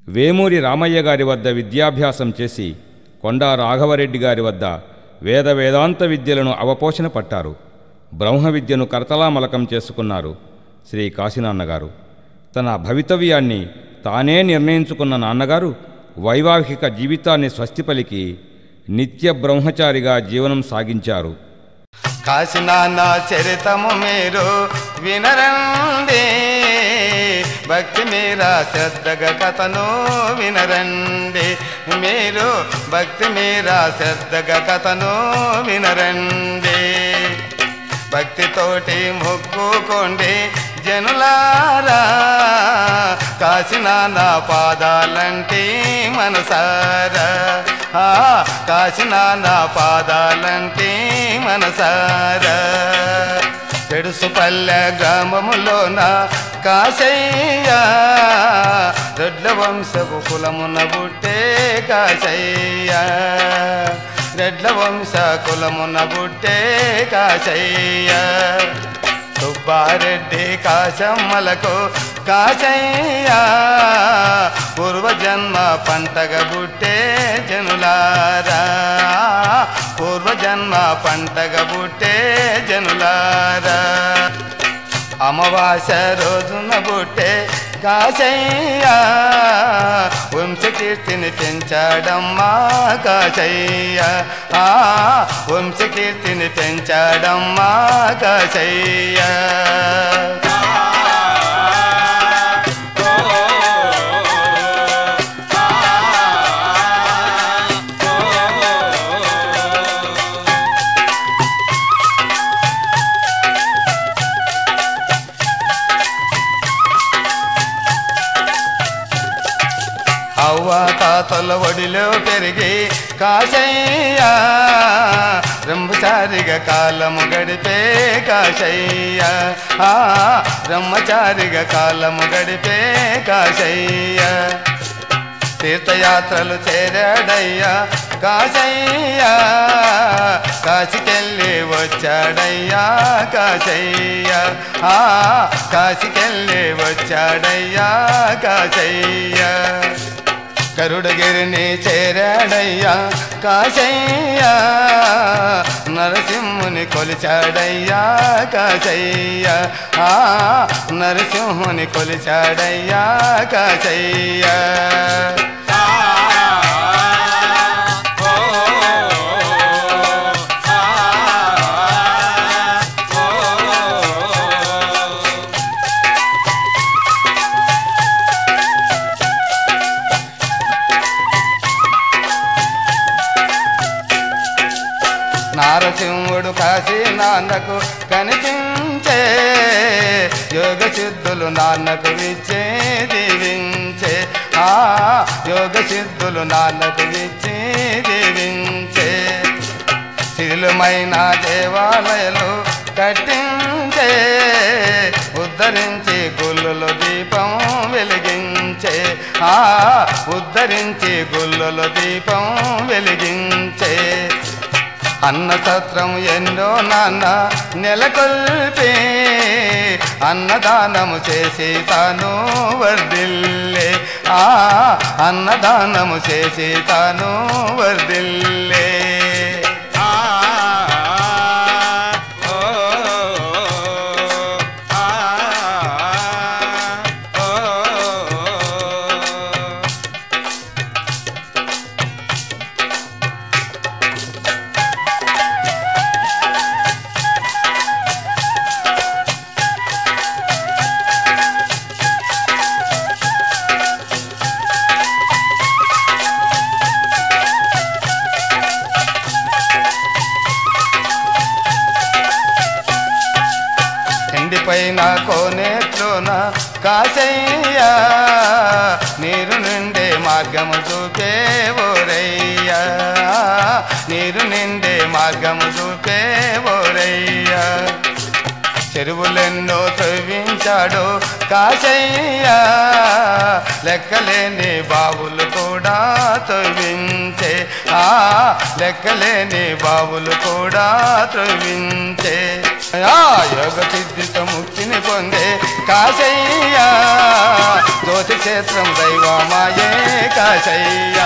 వేమూరి రామయ్య గారి వద్ద విద్యాభ్యాసం చేసి కొండా రాఘవరెడ్డి గారి వద్ద వేద వేదాంత విద్యలను అవపోషణ పట్టారు బ్రహ్మ విద్యను కరతలామలకం చేసుకున్నారు శ్రీ కాశీనాన్నగారు తన భవితవ్యాన్ని తానే నిర్ణయించుకున్న నాన్నగారు వైవాహిక జీవితాన్ని స్వస్తి నిత్య బ్రహ్మచారిగా జీవనం సాగించారు కాశీనాన్న చరితము మీరు వినరండి భక్తి మీరా శ్రద్ధగా కథను వినరండి మీరు భక్తి మీరా శ్రద్ధగా కథను వినరండి భక్తితోటి మొక్కుకోండి జనులారా కాశీనాన్న పాదాలంటి మనసారా ఆ కాశీనాన్న పాదాలంటి మనసారా పెడుసుపల్లె గ్రామములోన కాశయ్య దొడ్ల వంశపు కులమున బుట్టే కాశయ్య రెడ్ల వంశ కులమున బుట్టే కాశయ్య సుబ్బారెడ్డి కాశమ్మలకు కాశయ్య పూర్వజన్మ పంటగ బుట్టే జనులారా పూర్వజన్మ పంటగ బుట్టే జనులారా అమావాస్య రోజున బుట్టే కాశయ్య వంశకీర్తిని పెంచాడమ్మా కాశయ్య ఆ వంశకీర్తిని పెంచాడమ్మా కాశయ్య అవ్వ తాతల ఒడిలో పెరిగి కాశయ్య బ్రహ్మచారిగా కాలము గడిపే కాశయ్య ఆ బ్రహ్మచారిగా కాలము గడిపే కాశయ్య తీర్థయాత్రలు చేరాడయ్యా కాశయ్య కాశికెళ్ళి వచ్చాడయ్యా కాశయ్య ఆ కాశికెళ్ళి వచ్చాడయ్యా కాశయ్య గరుడగిరిని చేరాడయ్యా కాశయ్య నరసింహుని కొలిచాడయ్యా కాశయ్య ఆ నరసింహుని కొలిచాడయ్యా కాశయ్య నారసింహుడు కాశీ నాన్నకు కనిపించే యోగ సిద్ధులు నాన్నకు ఇచ్చే దీవించే ఆ యోగ సిద్ధులు నాన్నకు ఇచ్చే దీవించే శిలుమైన దేవాలయాలు కట్టించే ఉద్ధరించి గుళ్ళలో దీపం వెలిగించే ఆ ఉద్ధరించి గుళ్ళలో దీపం వెలిగించే అన్న సత్రం ఎన్నో నాన్న నెలకొల్పి అన్నదానము చేసి తాను వర్దిల్లే ఆ అన్నదానము చేసి తాను వర్దిల్లే ఎండిపైన కోనేట్లోన కాశయ్య నీరు నిండే మార్గము చూపే ఓరయ్యా నీరు నిండే మార్గము చూపే ఓరయ్యా చెరువులెన్నో త్రవ్వించాడు కాశయ్య లెక్కలేని బావులు కూడా త్రవ్వించే ఆ లెక్కలేని బావులు కూడా త్రవ్వించే ఆ యోగ సిద్ధితో ముక్తిని పొందే కాశయ్య జ్యోతి క్షేత్రం దైవమాయే కాశయ్య